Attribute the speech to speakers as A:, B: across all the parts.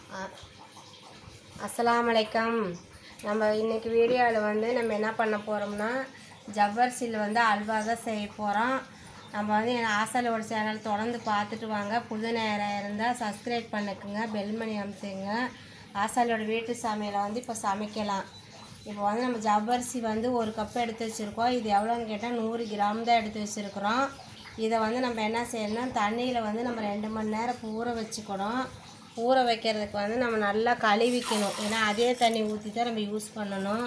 A: அ- அஸ்ஸலாமு அலைக்கம் நம்ம இன்னைக்கு வீடியோவில் வந்து நம்ம என்ன பண்ண போகிறோம்னா ஜவ்வரிசியில் வந்து அல்வா தான் செய்ய போகிறோம் நம்ம வந்து என் ஆசலோட சேனல் தொடர்ந்து பார்த்துட்டு வாங்க புது நேரம் இருந்தால் சப்ஸ்கிரைப் பண்ணிக்கோங்க பெல் மணி அமுத்துங்க ஆசாலோட வீட்டு சமையலை வந்து இப்போ சமைக்கலாம் இப்போ வந்து நம்ம ஜவ்வரிசி வந்து ஒரு கப் எடுத்து வச்சுருக்கோம் இது எவ்வளோன்னு கேட்டால் நூறு கிராம் தான் எடுத்து வச்சுருக்குறோம் இதை வந்து நம்ம என்ன செய்யணும்னா தண்ணியில் வந்து நம்ம ரெண்டு மணி நேரம் ஊற வச்சுக்கணும் ஊற வைக்கிறதுக்கு வந்து நம்ம நல்லா கழுவிக்கணும் ஏன்னா அதே தண்ணி ஊற்றி தான் நம்ம யூஸ் பண்ணணும்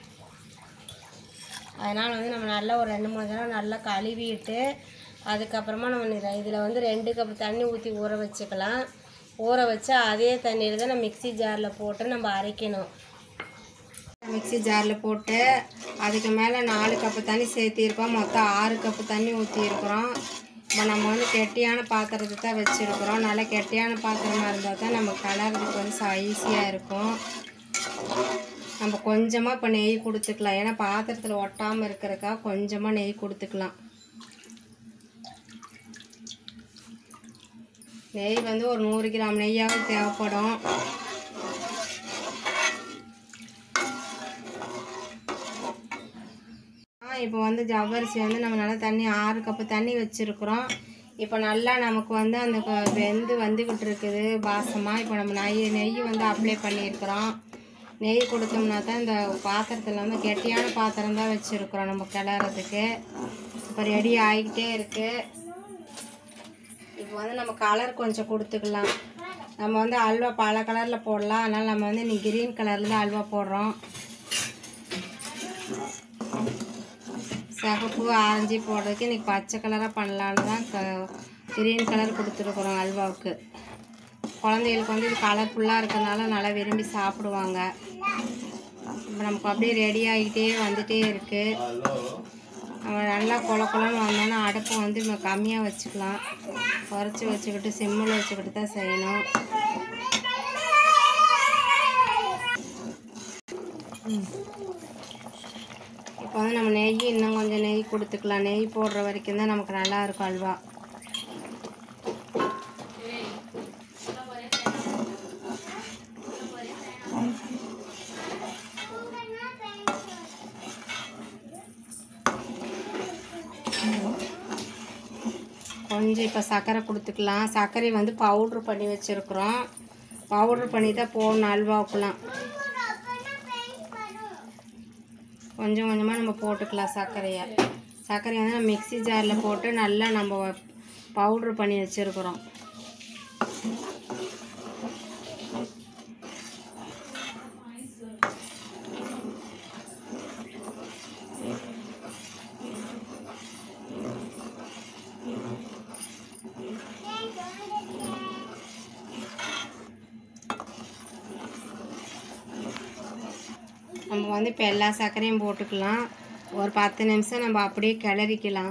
A: அதனால் வந்து நம்ம நல்லா ஒரு ரெண்டு மூணு தடவை நல்லா கழுவிட்டு அதுக்கப்புறமா நம்ம இதில் வந்து ரெண்டு கப் தண்ணி ஊற்றி ஊற வச்சுக்கலாம் ஊற வச்சு அதே தண்ணியில் தான் நம்ம மிக்ஸி ஜாரில் போட்டு நம்ம அரைக்கணும் மிக்ஸி ஜாரில் போட்டு அதுக்கு மேலே நாலு கப்பு தண்ணி சேர்த்திருக்கோம் மொத்தம் ஆறு கப்பு தண்ணி ஊற்றிருக்கிறோம் இப்போ நம்ம வந்து கெட்டியான பாத்திரத்தை தான் வச்சுருக்குறோம் நல்லா கெட்டியான பாத்திரமாக இருந்தால் தான் நம்ம கலர்றதுக்கு வந்து ஈஸியாக இருக்கும் நம்ம கொஞ்சமாக இப்போ நெய் கொடுத்துக்கலாம் ஏன்னா பாத்திரத்தில் ஒட்டாமல் இருக்கிறக்கா கொஞ்சமாக நெய் கொடுத்துக்கலாம் நெய் வந்து ஒரு நூறு கிராம் நெய்யாவது தேவைப்படும் இப்போ வந்து ஜவ்வரிசி வந்து நம்ம நல்லா தண்ணி ஆறு கப்பு தண்ணி வச்சுருக்குறோம் இப்போ நல்லா நமக்கு வந்து அந்த க- வெந்து வந்துக்கிட்டு இருக்குது பாசமாக இப்போ நம்ம நெய் நெய் வந்து அப்ளை பண்ணியிருக்கிறோம் நெய் கொடுத்தோம்னா தான் இந்த பாத்திரத்தில் வந்து கெட்டியான பாத்திரம் தான் வச்சுருக்குறோம் நம்ம கிளறதுக்கு இப்போ ரெடி ஆகிக்கிட்டே இருக்குது இப்போ வந்து நம்ம கலர் கொஞ்சம் கொடுத்துக்கலாம் நம்ம வந்து அல்வா பல கலரில் போடலாம் அதனால் நம்ம வந்து இன்னைக்கு கிரீன் கலரில் தான் அல்வா போடுறோம் சிகப்பு ஆரஞ்சு போடுறதுக்கு இன்றைக்கி பச்சை கலராக பண்ணலான்னு தான் க கிரீன் கலர் கொடுத்துருக்குறோம் அல்வாவுக்கு குழந்தைகளுக்கு வந்து இது கலர்ஃபுல்லாக இருக்கிறதுனால நல்லா விரும்பி சாப்பிடுவாங்க இப்போ நமக்கு அப்படியே ரெடி ஆகிட்டே வந்துட்டே இருக்குது நம்ம நல்லா கொல கொலன்னு வந்தோன்னா அடுப்பை வந்து நம்ம கம்மியாக வச்சுக்கலாம் குறைச்சி வச்சுக்கிட்டு சிம்மில் வச்சுக்கிட்டு தான் செய்யணும் இப்போ வந்து நம்ம நெய் இன்னும் கொஞ்சம் நெய் கொடுத்துக்கலாம் நெய் போடுற வரைக்கும் தான் நமக்கு நல்லா இருக்கும் அல்வா கொஞ்சம் இப்போ சர்க்கரை கொடுத்துக்கலாம் சர்க்கரை வந்து பவுட்ரு பண்ணி வச்சுருக்குறோம் பவுட்ரு பண்ணி தான் போடணும் அல்வாவுக்குலாம் கொஞ்சம் கொஞ்சமாக நம்ம போட்டுக்கலாம் சர்க்கரையை சர்க்கரையை வந்து நம்ம மிக்ஸி ஜாரில் போட்டு நல்லா நம்ம பவுட்ரு பண்ணி வச்சுருக்குறோம் நம்ம வந்து இப்போ எல்லா சர்க்கரையும் போட்டுக்கலாம் ஒரு பத்து நிமிஷம் நம்ம அப்படியே கிளறிக்கலாம்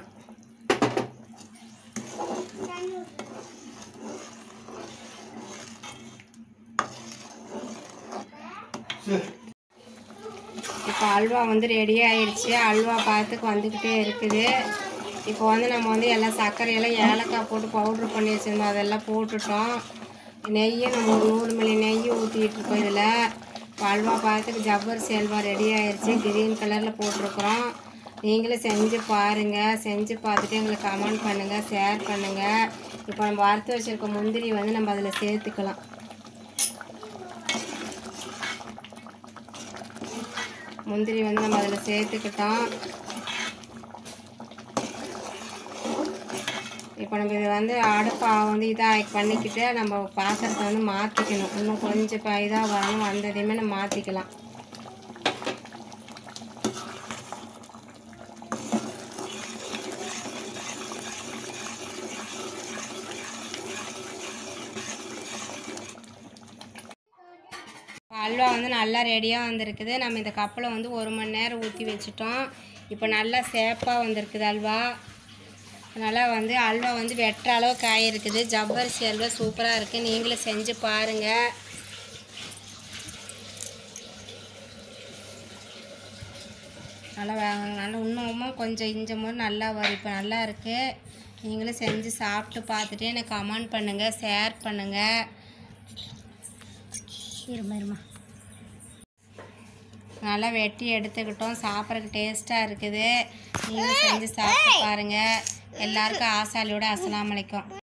A: இப்போ அல்வா வந்து ரெடி ஆயிடுச்சு அல்வா பார்த்துக்கு வந்துக்கிட்டே இருக்குது இப்போ வந்து நம்ம வந்து எல்லாம் சர்க்கரையெல்லாம் ஏலக்காய் போட்டு பவுட்ரு பண்ணி வச்சுருந்தோம் அதெல்லாம் போட்டுட்டோம் நெய்யை நம்ம ஒரு நூறு மில்லி நெய் ஊற்றிட்டு இருக்கோம் இதில் இப்போ அல்வா பார்த்துக்கு ஜவ்வரிசி அல்வா ரெடி ஆயிடுச்சு கிரீன் கலரில் போட்டிருக்கிறோம் நீங்களும் செஞ்சு பாருங்கள் செஞ்சு பார்த்துட்டு எங்களுக்கு கமெண்ட் பண்ணுங்கள் ஷேர் பண்ணுங்கள் இப்போ நம்ம வறுத்து வச்சுருக்க முந்திரி வந்து நம்ம அதில் சேர்த்துக்கலாம் முந்திரி வந்து நம்ம அதில் சேர்த்துக்கிட்டோம் இப்போ நம்ம இது வந்து அடுப்பை வந்து இதாக பண்ணிக்கிட்டு நம்ம பாத்திரத்தை வந்து மாற்றிக்கணும் இன்னும் கொஞ்சம் இப்போ இதாக வரணும் வந்ததையுமே நம்ம மாற்றிக்கலாம் அல்வா வந்து நல்லா ரெடியாக வந்திருக்குது நம்ம இந்த கப்பில் வந்து ஒரு மணி நேரம் ஊற்றி வச்சுட்டோம் இப்போ நல்லா சேப்பாக வந்திருக்குது அல்வா அதனால் வந்து அல்வா வந்து வெட்டுற அளவு காய் இருக்குது ஜவ்வரிசி அல்வா சூப்பராக இருக்குது நீங்களும் செஞ்சு பாருங்கள் நல்லா வே- நல்லா இன்னமும் கொஞ்சம் இஞ்சமும் நல்லா வரும் இப்போ நல்லா இருக்குது நீங்களும் செஞ்சு சாப்பிட்டு பார்த்துட்டு எனக்கு கமெண்ட் பண்ணுங்கள் ஷேர் பண்ணுங்கள்
B: இருமா இருமா
A: நல்லா வெட்டி எடுத்துக்கிட்டோம் சாப்பிட்றதுக்கு டேஸ்ட்டாக இருக்குது நீங்கள் செஞ்சு சாப்பிட்டு பாருங்கள் எல்லாருக்கும் ஆசாலியோட அஸ்ஸலாமு அலைக்கும்